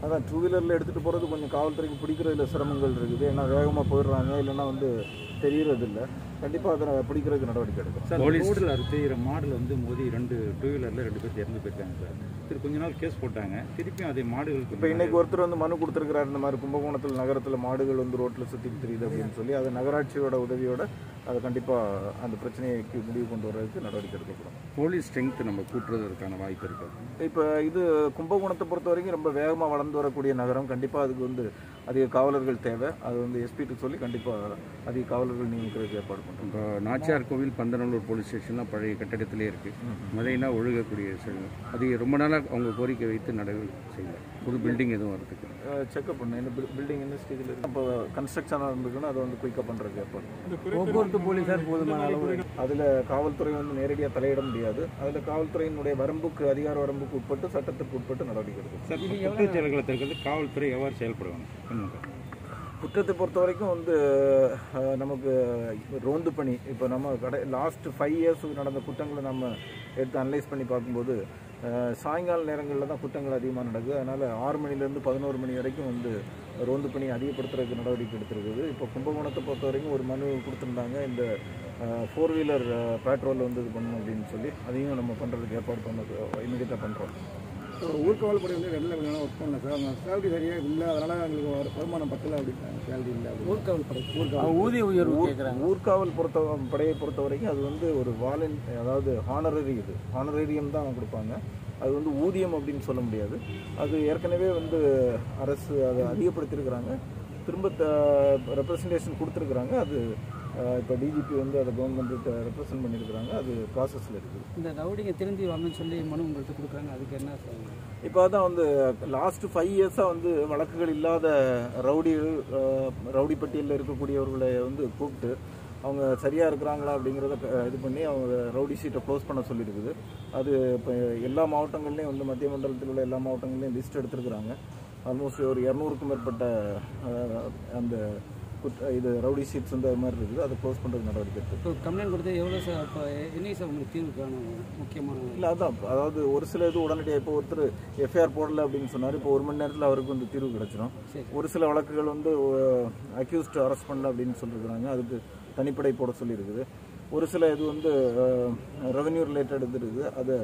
அதான் டூ வீலரில் எடுத்துகிட்டு போகிறது கொஞ்சம் காவல்துறைக்கு பிடிக்கிறதுல சிரமங்கள் இருக்குது ஏன்னா வேகமாக போயிடுறாங்க இல்லைன்னா வந்து தெரியறது இல்லை கண்டிப்பாக அதை பிடிக்கிறதுக்கு நடவடிக்கை எடுக்கும் சார் ரோடில் செய்கிற மாடல் வந்து மோதி ரெண்டு டூ வீலரில் ரெண்டு பேர் இறந்து போயிருக்காங்க சார் திரு கொஞ்ச நாள் கேஸ் போட்டாங்க திருப்பியும் அதே மாடுகளுக்கு இப்போ இன்னைக்கு ஒருத்தர் வந்து மனு கொடுத்துருக்கிறார் இந்த மாதிரி கும்பகோணத்தில் நகரத்தில் மாடுகள் வந்து ரோட்டில் சுற்றிட்டு தெரியுது அப்படின்னு சொல்லி அது நகராட்சியோட உதவியோட அது கண்டிப்பாக அந்த பிரச்சனைக்கு முடிவு கொண்டு வர்றதுக்கு நடவடிக்கை எடுக்கப்படும் போலீஸ் ஸ்ட்ரென்த் நம்ம கூட்டுறதுக்கான வாய்ப்பு இருக்கு இப்போ இது கும்பகோணத்தை பொறுத்த வரைக்கும் ரொம்ப வேகமாக வளர்ந்து வரக்கூடிய நகரம் கண்டிப்பாக அதுக்கு வந்து அதிக காவலர்கள் தேவை அது வந்து எஸ்பிட்டு சொல்லி கண்டிப்பாக அதிக காவலர்கள் நியமிக்கிறதுக்கு ஏற்பாடு பண்ணுறோம் இப்போ நாச்சியார் கோவில் பந்தநல்லூர் போலீஸ் ஸ்டேஷன்லாம் பழைய கட்டடத்திலே இருக்குது மழைனா ஒழுகக்கூடிய செயல் அது ரொம்ப நாளாக அவங்க கோரிக்கை வைத்து நடவடிக்கை செய்யல புது பில்டிங் எதுவும் வரதுக்கு செக்அப் பண்ணேன் என்ன பில்டிங் என்ன ஸ்டேஜில் இருக்குது இப்போ கன்ஸ்ட்ரக்ஷனாக இருந்துக்குன்னா அதை வந்து குயிக்காக பண்ணுறதுக்கு ஏற்பாடு போக்குவரத்து போலீசார் போதுமான அளவு அதில் காவல்துறை வந்து நேரடியாக தலையிட முடியாது அதில் காவல்துறையினுடைய வரம்புக்கு அதிகார வரம்புக்கு உட்பட்டு சட்டத்திற்கு உட்பட்டு நடவடிக்கை எடுக்கும் சார் குற்றச்செயல்களை தடுக்கிறது காவல்துறை எவ்வாறு செயல்படுவாங்க சொல்லுங்க சார். குற்றத்தை பொறுத்த வரைக்கும் வந்து அஹ், நமக்கு ரோந்து பணி இப்போ நம்ம கடை லாஸ்ட் ஃபைவ் இயர்ஸுக்கு நடந்த குற்றங்களை நம்ம எடுத்து அனலைஸ் பண்ணி பார்க்கும்போது அஹ், சாயங்கால நேரங்களில் தான் குற்றங்கள் அதிகமாக நடக்குது அதனால் ஆறு மணிலேருந்து பதினோரு மணி வரைக்கும் வந்து ரோந்து பணி அதிகப்படுத்துறதுக்கு நடவடிக்கை எடுத்திருக்குது இப்போ கும்பகோணத்தை பொறுத்த வரைக்கும் ஒரு மனு கொடுத்துருந்தாங்க இந்த ஃபோர் வீலர் பேட்ரோல் வந்து இது பண்ணணும் அப்படின்னு சொல்லி அதையும் நம்ம பண்ணுறதுக்கு ஏற்பாடு பண்ணது இமீடியட்டாக பண்ணுறோம் ஒரு ஊர்காவல் படை வந்து வெளில கொஞ்சம் நாள் ஒர்க் பண்ணல சார் அவங்க சேலரி சரியாக இல்லை அதனால எங்களுக்கு வரு- வருமானம் பத்தல அப்படின்ட்டாங்க சேலரி இல்லை ஊர்காவல் படை ஊர்காவல் ஊதிய உயர்வு கேட்குறாங்க ஊர்காவல் பொறுத்த படையை பொறுத்த வரைக்கும் அது வந்து ஒரு வாலன் அதாவது ஹானரரி இது ஹானரேரியம் தான் கொடுப்பாங்க அது வந்து ஊதியம் அப்படின்னு சொல்ல முடியாது அது ஏற்கனவே வந்து அரசு அதை அதிகப்படுத்தியிருக்கிறாங்க திரும்ப ரெப்ரசன்டேஷன் கொடுத்துருக்குறாங்க அது அஹ், இப்போ டிஜிபி வந்து அதை கவர்மெண்ட்டு ரெப்ரசன்ட் பண்ணியிருக்கிறாங்க அது ப்ராசஸில் இருக்குது இந்த ரவுடிங்க திரும்பி வரணும்னு சொல்லி மனு உங்கள்கிட்ட கொடுக்குறாங்க அதுக்கு என்ன சொல்லுங்க இப்போ அதான் வந்து லாஸ்ட் ஃபைவ் இயர்ஸாக வந்து வழக்குகள் இல்லாத ரவுடிகள் அஹ், ரவுடி பட்டியலில் இருக்கக்கூடியவர்களை வந்து கூப்பிட்டு அவங்க சரியாக இருக்கிறாங்களா அப்படிங்கிறத க- இது பண்ணி அவங்க ரவுடி சீட்டை க்ளோஸ் பண்ண சொல்லியிருக்குது அது இப்போ எல்லா மாவட்டங்கள்லேயும் வந்து மத்திய மண்டலத்தில் உள்ள எல்லா மாவட்டங்கள்லேயும் லிஸ்ட் எடுத்திருக்கிறாங்க ஆல்மோஸ்ட் ஒரு இரநூறுக்கும் மேற்பட்ட அஹ், அந்த குற்ற இது ரவுடி சீட்ஸ் வந்து அது மாதிரி இருக்குது அதை க்ளோஸ் பண்ணுறதுக்கு நடவடிக்கை எடுத்து இப்போ கம்ப்ளைண்ட் கொடுத்து எவ்வளோ சார் இப்போ என்னைக்கு சார் உங்களுக்கு தீர்வு காணும் முக்கியமான இல்லை அதான் அதாவது ஒரு சில இது உடனடியாக இப்போ ஒருத்தர் எஃப்ஐஆர் போடல அப்படின்னு சொன்னார் இப்போ ஒரு மணி நேரத்தில் அவருக்கு வந்து தீர்வு கிடச்சிரும் சரி. ஒரு சில வழக்குகள் வந்து அக்யூஸ்ட் அரெஸ்ட் பண்ணல அப்படின்னு சொல்லியிருக்கிறாங்க அதுக்கு தனிப்படை போட சொல்லியிருக்குது ஒரு சில இது வந்து ரெவென்யூ ரிலேட்டட் இது இருக்குது அது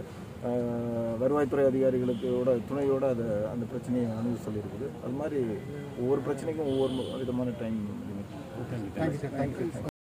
அஹ், வருவாய்த்துறை அதிகாரிகளுக்கோட துணையோட அதை அந்த பிரச்சனையை அணுக சொல்லியிருக்குது அது மாதிரி ஒவ்வொரு பிரச்சனைக்கும் ஒவ்வொரு விதமான time limit thank you sir thank you